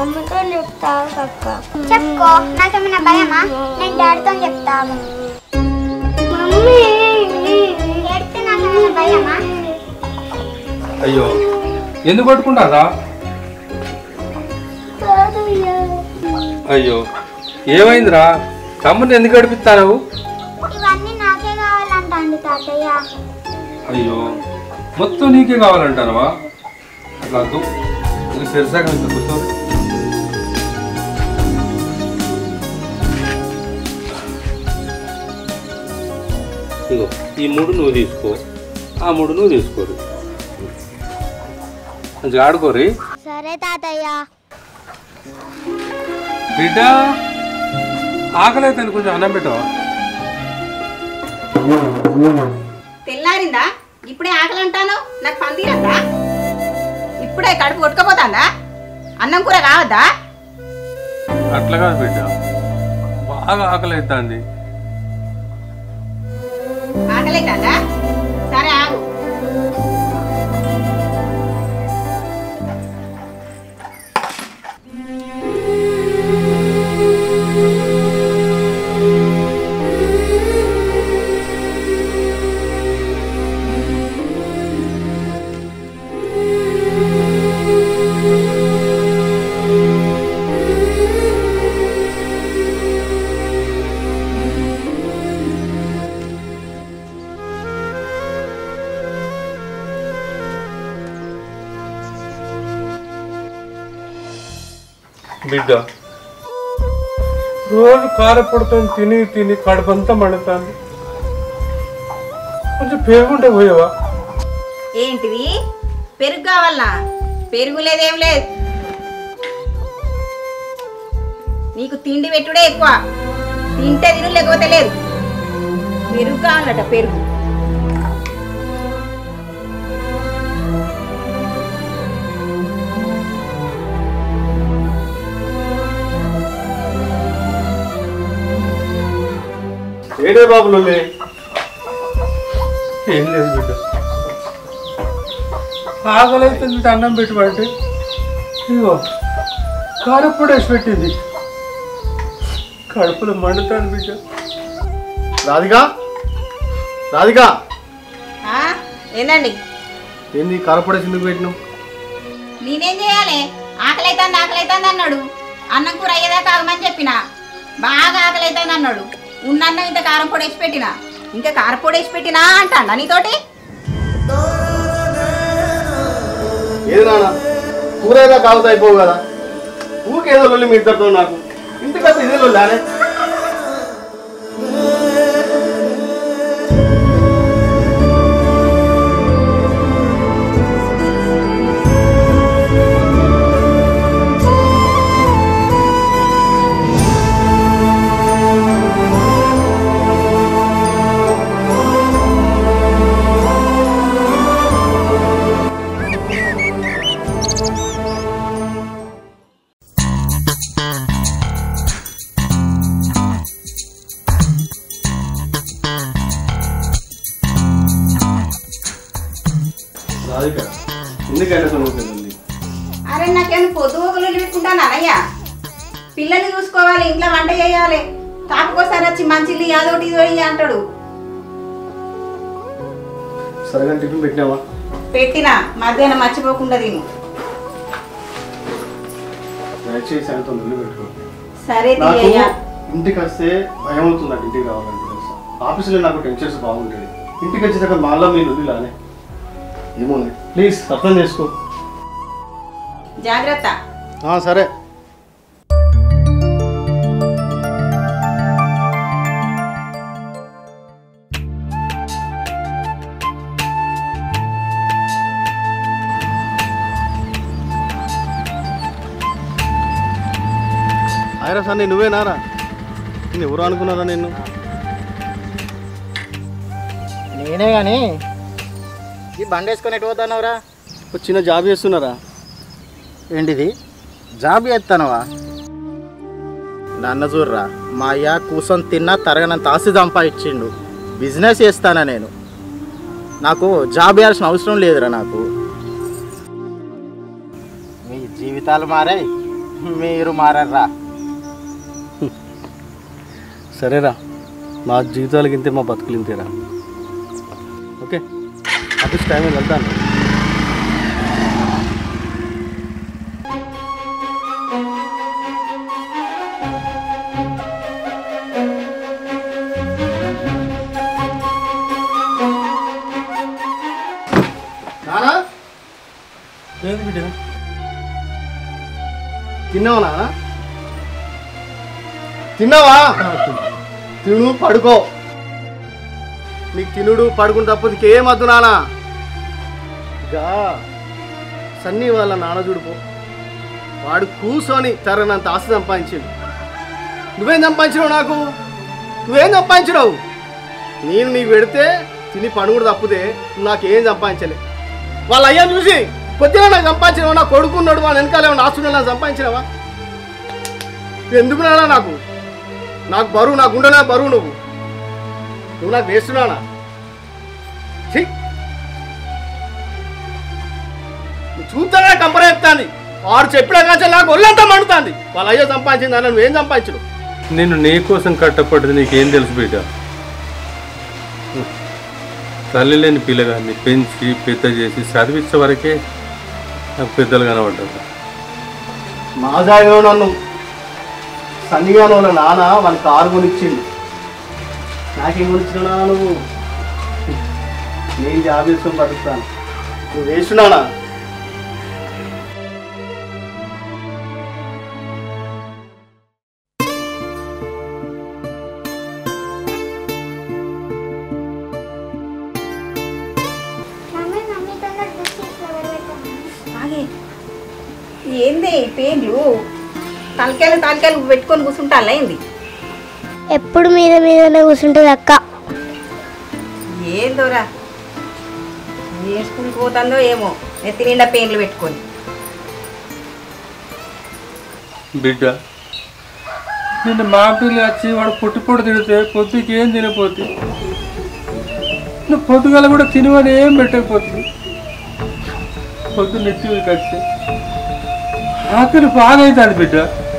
మమ్మీతో చెప్తావు అక్క చెప్పుకో నాకేమైనా భయమా నేను డాడీతో చెప్తాను మమ్మీ ఏడితే నాకేమైనా భయమా అయ్యో ఎందుకు పట్టుకుంటారా అయ్యో ఏమైందిరా తమ్ముని ఎందుకు గడిపిస్తావు ఇవన్నీ నాకే కావాలంటండి తాతయ్య అయ్యో మొత్తం నీకే కావాలంటానవా అట్లా వద్దు ఇది తెరిసాక ఇంత కూర్చో ఇగో ఈ మూడు నువ్వు తీసుకో ఆ మూడు నువ్వు తీసుకోరు మంచిగా ఆడుకోరి సరే తాతయ్య బిడ్డ ఆకలి అయితే కొంచెం అన్నం పెట్టవా తెల్లారిందా ఇప్పుడే ఆకలి అంటాను నాకు పందిరందా ఇప్పుడే కడుపు కొట్టుకపోతాందా అన్నం కూర కావద్దా అట్లా కాదు బిడ్డ బాగా ఆకలి అవుతుంది ఆకలి అవుతుందా సరే ఆగు బిడ్డ రోజు కారపొడితో తిని తిని కడుపంతా మండుతాను కొంచెం పేగుంటే పోయావా ఏంటిది పెరుగు కావాలనా పెరుగు లేదేం లేదు నీకు తిండి పెట్టుడే ఎక్కువ తింటే తిను లేకపోతే లేదు పెరుగు కావాలట పెరుగు ఏడే బాబులు ఏం లేదు బిడ్డ ఆకలి అయితే బిడ్డ అన్నం పెట్టుబడి ఇగో కారపొడి వేసి పెట్టింది కడుపులో మండుతాను బిడ్డ రాధిక రాధిక ఆ? ఏందండి ఏంది కారపడేసి ఎందుకు పెట్టినావు నేనేం చేయాలి ఆకలి అవుతుంది ఆకలి అవుతుంది అన్నాడు అన్నం కూర అయ్యేదాకా ఆగమని చెప్పిన బాగా ఆకలి అవుతుంది అన్నాడు ఉన్న అన్నం ఇంత కారం పొడి వేసి పెట్టిన ఇంకా కారం పొడి వేసి పెట్టినా అంటాడా నీతోటి ఏది నాన్న కూర ఏదో కావుతా అయిపోవు కదా ఊకేదో లొల్లి మీ ఇద్దరితో నాకు ఇంటికి వస్తే ఇదే లొల్లానే రాధిక ఎందుకైనా సమస్య అరే నాకేం పొద్దుగోకలు పెట్టుకుంటాను అయ్యా పిల్లల్ని చూసుకోవాలి ఇంట్లో వంట చేయాలి తాపకోసారి వచ్చి మంచిది అదోటి ఇదోటి అంటాడు సరగా టిఫిన్ పెట్టినావా పెట్టిన మధ్యాహ్నం మర్చిపోకుండా తిను దయచేసి ఆయనతో లొల్లి పెట్టుకో సరే నాకు తీయ్యా ఇంటికి వస్తే భయం అవుతుంది నాకు ఇంటికి రావాలంటే తెలుసా ఆఫీసులో నాకు టెన్షన్స్ బాగుంటుంది ఇంటికి వచ్చేదాకా మళ్ళీ మీ లొల్లి లానే ఏమో ప్లీజ్ అర్థం చేసుకో జాగ్రత్త ఆ, సరే ఆయరా సన్ని నువ్వేనారా నేను ఎవరు అనుకున్నారా నిన్ను నేనే కానీ ఈ బండి వేసుకొని ఎటు పోతున్నావురా ఒక చిన్న జాబ్ చేస్తున్నారా ఏంటిది జాబ్ చేస్తానవా నన్ను చూర్రా మా అయ్య కూర్చొని తిన్నా తరగనంత ఆస్తి సంపాదించిండు బిజినెస్ చేస్తానా నేను నాకు జాబ్ చేయాల్సిన అవసరం లేదురా నాకు మీ జీవితాలు మారాయి మీరు మారర్రా సరేరా మా జీవితాలకి ఇంతే మా బతుకులు ఇంతేరా ఓకే ఆఫీస్ టైం వెళ్తాను నానా ఏంది బిడ్డ తిన్నావా నాన్న తిన్నావా తిను పడుకో నీకు తినుడు పడుకుని తప్ప నీకేం వద్దు నాన్న ఇక సన్నీ వాళ్ళ నాన్న చూడుపో వాడు కూర్చొని తరనంత ఆస్తి సంపాదించిండు నువ్వేం సంపాదించినావు నాకు నువ్వేం సంపాదించినావు నేను నీకు పెడితే తిని పనుగుడు తప్పితే నువ్వు నాకేం సంపాదించలే వాళ్ళ అయ్యా చూసి కొద్దిగా నాకు సంపాదించినావా నా కొడుకున్నాడు వాళ్ళ వెనకాల ఏమన్నా ఆస్తున్నా నాకు సంపాదించినావా ఎందుకు నానా నాకు నాకు బరువు నా గుండెనా బరువు నువ్వు నువ్వు నాకు వేస్తున్నానా ఛీ! నువ్వు చూస్తానే కంపర చెప్తాంది వాడు చెప్పిన కాచే నాకు ఒళ్ళంతా మండుతాంది వాళ్ళ అయ్యో సంపాదించింది అన్న నువ్వేం సంపాదించడు నేను నీ కోసం కట్టపడ్డది నీకేం తెలుసు బిడ్డ తల్లి లేని పిల్లగాన్ని పెంచి పెద్ద చేసి చదివించే వరకే నాకు పెద్దలు కనబడ్డారు మాజాయో నన్ను సన్నిగాను వాళ్ళ నాన్న వాళ్ళ కారు కొనిచ్చిండు నాకేం కొనిచ్చిన నువ్వు నేను జాబ్ చేసుకొని బతుకుతాను నువ్వు వేస్తున్నానా మమ్మీ మమ్మీ తొందర బుక్ ఫ్లవర్ పెట్టాను ఆగే ఏంది పేర్లు తలకాయలు తలకాయలు పెట్టుకొని కూర్చుంటా ఏంది ఎప్పుడు మీద మీదనే కూర్చుంటుంది అక్క ఏందోరా ఏ స్కూల్కి పోతుందో ఏమో నెత్తి నిండా పెయిన్లు పెట్టుకొని బిడ్డ నిన్న మా పిల్ల వచ్చి వాడు పొట్టి పొట్టి తిడితే పొద్దుకి ఏం తినపోతే నువ్వు పొద్దుగాల కూడా తినవని ఏం పెట్టకపోతుంది పొద్దు నెత్తి మీదకి వచ్చి ఆకలి బాగా అవుతుంది బిడ్డ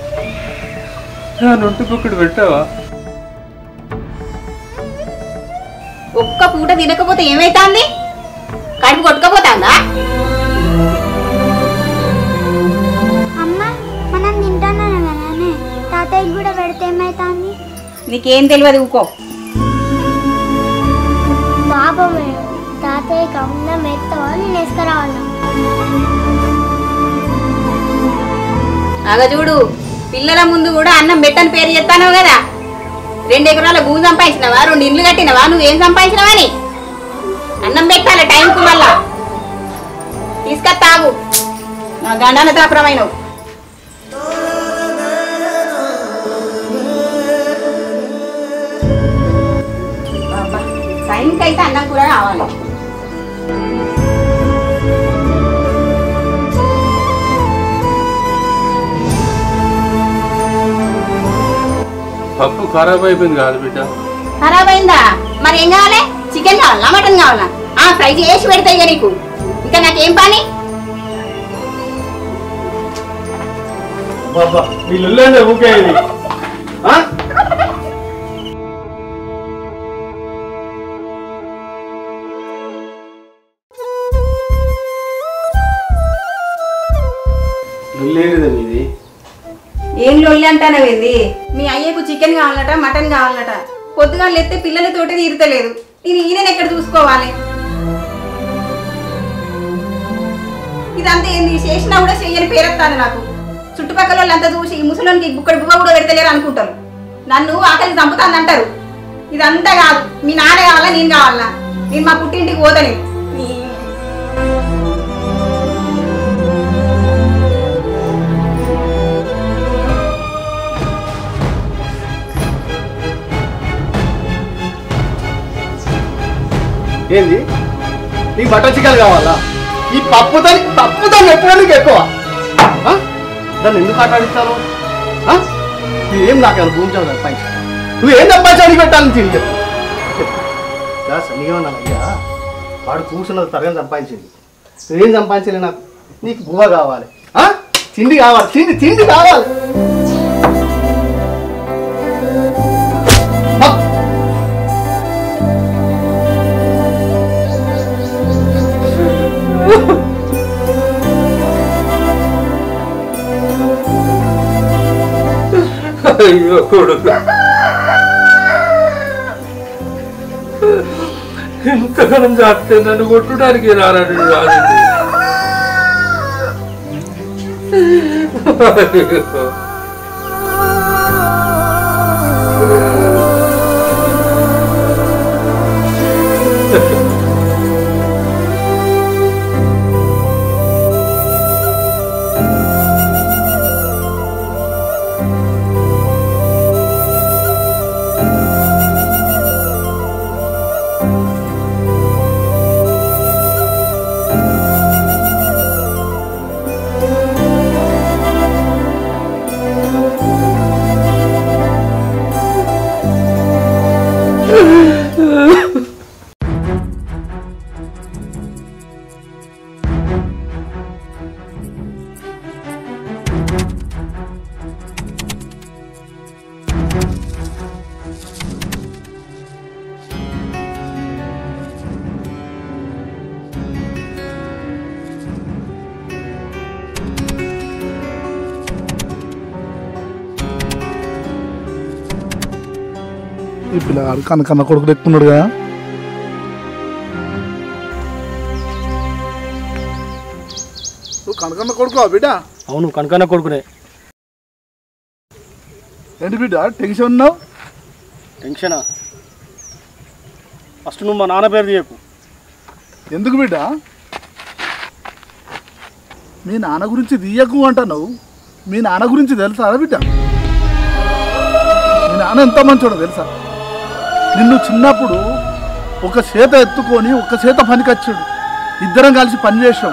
నొంటి పొక్కడు పెట్టావా ఒక్క పూట తినకపోతే ఏమైతుంది కడుపు కొట్టుకపోతాందా అమ్మ మనం తింటాను కదానే తాతయ్యకి కూడా పెడితే ఏమవుతుంది నీకేం తెలియదు ఊకో పాపమే తాతయ్యకి అన్నం ఎత్తావా నేను వేసుకురావాలా అగ చూడు పిల్లల ముందు కూడా అన్నం పెట్టని పేరు చెప్తాను కదా రెండు ఎకరాల భూమి సంపాదించినవా రెండు ఇండ్లు కట్టినవా నువ్వేం సంపాదించినవా అని అన్నం పెట్టాలి టైంకు మళ్ళా తీసుకొస్తాగు నా గండాన తాపరమైనవు అబ్బా, టైంకి అయితే అన్నం కూడా కావాలి పప్పు ఖరాబ్ అయిపోయింది కాదు బిడ్డ ఖరాబ్ అయిందా మరి ఏం కావాలి చికెన్ కావాలా మటన్ కావాలా ఆ ఫ్రై చేసి పెడతాయి ఇక నీకు ఇంకా నాకేం పని బాబా వీళ్ళు ఊకే ఇది ఆ? లొల్లేనిదే మీది ఏం లొల్లి అంటానవేంది మీ అయ్యకు చికెన్ కావాలట మటన్ కావాలట పొద్దుగా లేస్తే పిల్లలతోటి తీరుతలేదు నేను ఈయన ఎక్కడ చూసుకోవాలి ఇదంతా ఏంది చేసినా కూడా చెయ్యని పేరెత్తాను నాకు చుట్టుపక్కల వాళ్ళంతా చూసి ఈ ముసలోనికి బుక్కడి బువ్వ కూడా పెడతలేరు అనుకుంటారు నన్ను ఆకలి చంపుతాను అంటారు ఇదంతా కాదు మీ నాన్న కావాలా నేను కావాలా నేను మా పుట్టింటికి పోతలేదు ఏంది నీకు బటర్ చికెన్ కావాలా ఈ పప్పుతో పప్పుతో ఎప్పుడు ఎక్కువ ఆ? దాన్ని ఎందుకు ఆటాడిస్తాను ఏం నాకు అది భూమి చదువు సంపాదించు నువ్వు ఏం సంపాదించావు నీకు పెట్టాలని తిరిగి చెప్పు నీకేమన్నా అయ్యా వాడు కూర్చున్నది తరగని సంపాదించింది నువ్వేం సంపాదించలే నాకు నీకు బువ్వ కావాలి ఆ? తిండి కావాలి తిండి తిండి కావాలి హ! అయ్యో కొడుకు ఇంతకాలం చేస్తే నన్ను కొట్టడానికి రానని రాలేదు అయ్యో. ఈ పిల్లగాడు కన్న కన్న కొడుకు ఎక్కున్నాడు కదా నువ్వు కనకన్న కొడుకు బిడ్డ అవును కనకన్న కొడుకునే ఏంటి బిడ్డ టెన్షన్ ఉన్నావు టెన్షనా ఫస్ట్ నువ్వు మా నాన్న పేరు తీయకు ఎందుకు బిడ్డ మీ నాన్న గురించి తీయకు అంటున్నావు మీ నాన్న గురించి తెలుసా బిడ్డ మీ నాన్న ఎంత మంచోడో తెలుసా నిన్ను చిన్నప్పుడు ఒక చేత ఎత్తుకొని ఒక చేత పనికొచ్చాడు ఇద్దరం కలిసి పని చేసాం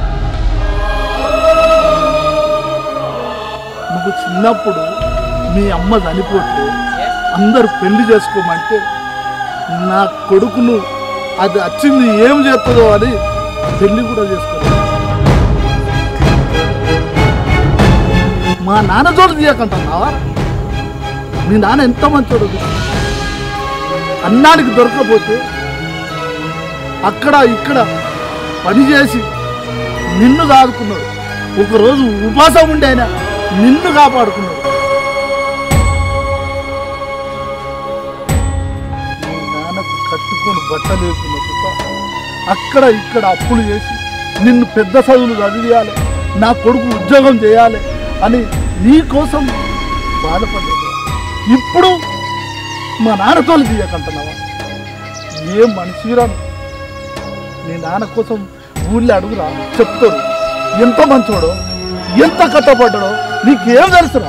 నువ్వు చిన్నప్పుడు మీ అమ్మ చనిపోతే అందరు పెళ్లి చేసుకోమంటే నా కొడుకును అది వచ్చింది ఏం చేస్తుందో అని పెళ్లి కూడా చేసుకోలేదు మా నాన్న చోటు తీయకంటున్నావా మీ నాన్న ఎంత మంచోడు అన్నానికి దొరకకపోతే అక్కడ ఇక్కడ పని చేసి నిన్ను కాదుకున్నాడు ఒకరోజు ఉపాసం ఉండి ఆయన నిన్ను కాపాడుకున్నాడు మీ నాన్నకు కట్టుకొని బట్టలు వేసుకున్న అక్కడ ఇక్కడ అప్పులు చేసి నిన్ను పెద్ద చదువులు చదివేయాలి నా కొడుకు ఉద్యోగం చేయాలి అని నీ కోసం బాధపడ్డాడు ఇప్పుడు మా నాన్నతో తీయకంటున్నావా ఏం మనిషిరా నీ నాన్న కోసం ఊళ్ళో అడుగురా చెప్తారు ఎంత మంచోడో ఎంత కట్టపడ్డాడో నీకేం తెలుసురా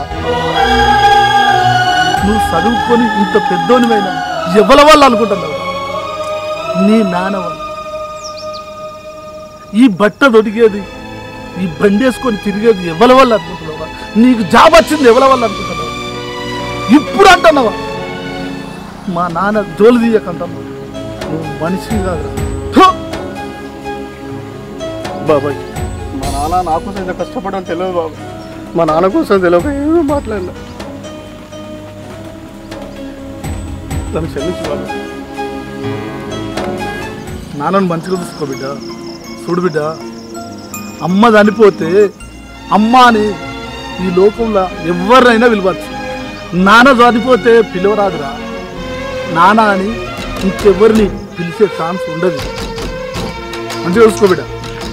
నువ్వు చదువుకొని ఇంత పెద్దోనివైనా ఎవరి వల్ల అనుకుంటున్నావు నీ నాన్న వల్ల ఈ బట్ట దొడిగేది ఈ బండి వేసుకొని తిరిగేది ఎవరి వల్ల అనుకుంటున్నావా నీకు జాబ్ వచ్చింది ఎవరి వల్ల అనుకుంటున్నావా ఇప్పుడు అంటున్నావా మా నాన్న జోలు తీయకంటున్నావు నువ్వు మనిషి కాదురా థు! బాబాయ్ మా నాన్న నా కోసం ఇంత కష్టపడడం తెలియదు బాబు మా నాన్న కోసం తెలియక ఏమీ మాట్లాడలే నన్ను క్షమించు బాబు నాన్నను మంచిగా చూసుకో బిడ్డ చూడు బిడ్డ అమ్మ చనిపోతే అమ్మ అని ఈ లోకంలో ఎవరినైనా పిలవచ్చు నాన్న చనిపోతే పిలవరాదురా నాన్న అని ఇంకెవరిని పిలిచే ఛాన్స్ ఉండదు మంచిగా చూసుకో బిడ్డ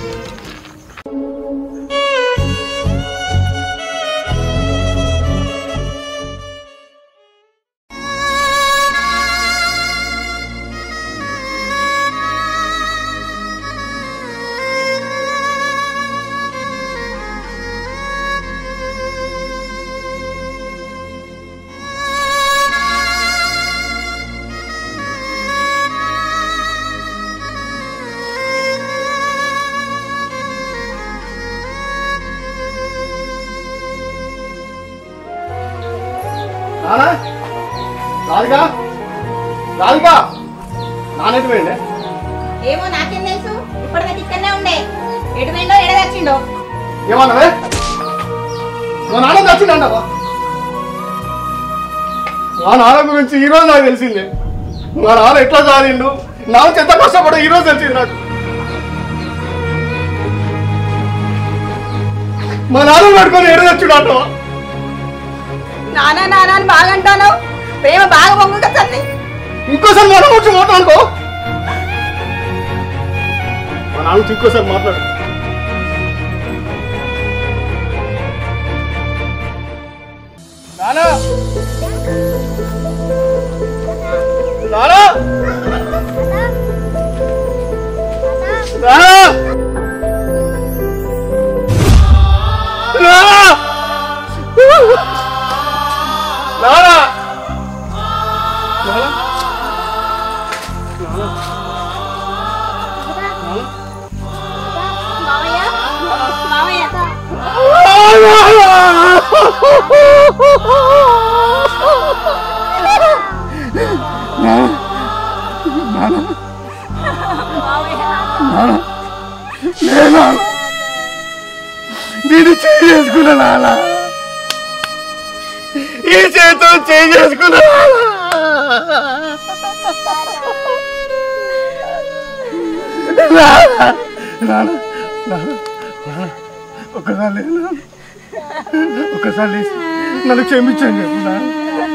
నానా రాధికా రాధికా నాన్నెటు పోయిండే ఏమో నాకేం తెలుసు ఇప్పటిదాకా ఇక్కడనే ఉండే ఎటు పోయిండో ఎడ తెచ్చిండో ఏమన్నావే మా నాన్న చచ్చిందంటవా మా నాన్న గురించి ఈరోజు నాకు తెలిసిందే మా నాన్న ఎట్లా సాధిండు నాకు ఎంత కష్టపడ ఈరోజు తెలిసింది నాకు మా నాన్న పట్టుకొని ఎడ తెచ్చుడు అంటవా నానా నానా అని బాగా అంటాను ప్రేమ బాగా పొంగు కదా ఇంకోసారి మనం వచ్చి మాట్లాడుకో మా నాన్న ఇంకోసారి మాట్లాడు నానా నానా నానా నానా నానా నానా మామయ్య మామయ్య నేను చేయి చేసుకున్నా నాన్న ఈ చేతితో చేయి చేసుకున్నా ఒకసారి లేనా? ఒకసారి లేచి నన్ను క్షమించండి చెప్పు నాన్న.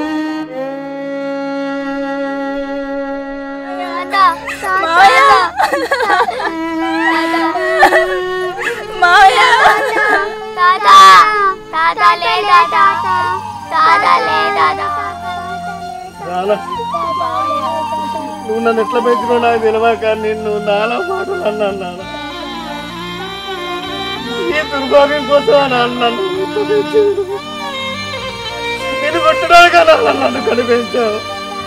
మామయ్య తాత తాత లే తాత తాత లే తాత నాన్న నువ్వు నన్ను ఎట్లా పెంచినావు నాకు తెలియక నిన్ను నానా మాటలు అన్నాను నాన్న ఈ దుర్భాగ్యం కోసం నాన్న నన్ను ఇంత పెంచాడు. నేను కొట్టడానికి నాన్న నన్ను కనిపించావు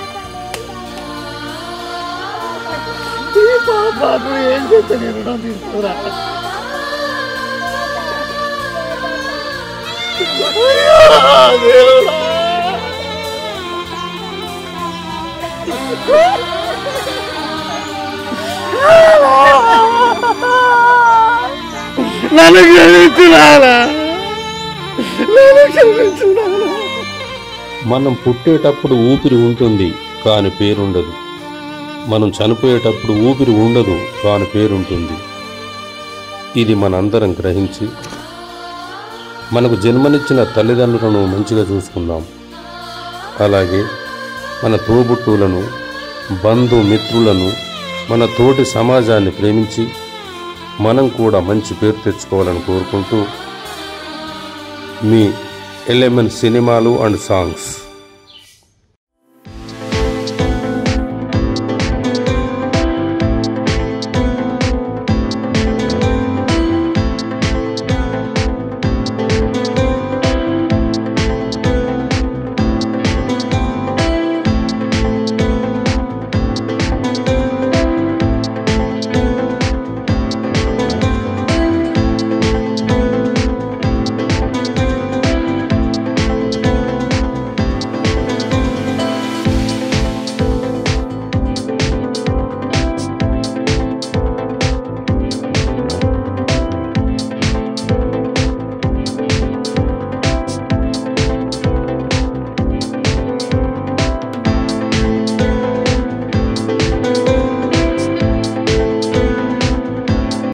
ఈ పాపాలు ఏం చేస్తే నేను రుణం తీసుకురా దేవుడా నన్ను క్షమించున్నారా నన్ను క్షమించున్నారా మనం పుట్టేటప్పుడు ఊపిరి ఉంటుంది కాని పేరుండదు మనం చనిపోయేటప్పుడు ఊపిరి ఉండదు కాని పేరుంటుంది ఇది మనందరం గ్రహించి మనకు జన్మనిచ్చిన తల్లిదండ్రులను మంచిగా చూసుకుందాం అలాగే మన తోబుట్టువులను బంధుమిత్రులను మన తోటి సమాజాన్ని ప్రేమించి మనం కూడా మంచి పేరు తెచ్చుకోవాలని కోరుకుంటూ మీ ఎలెమెన్ సినిమాలు అండ్ సాంగ్స్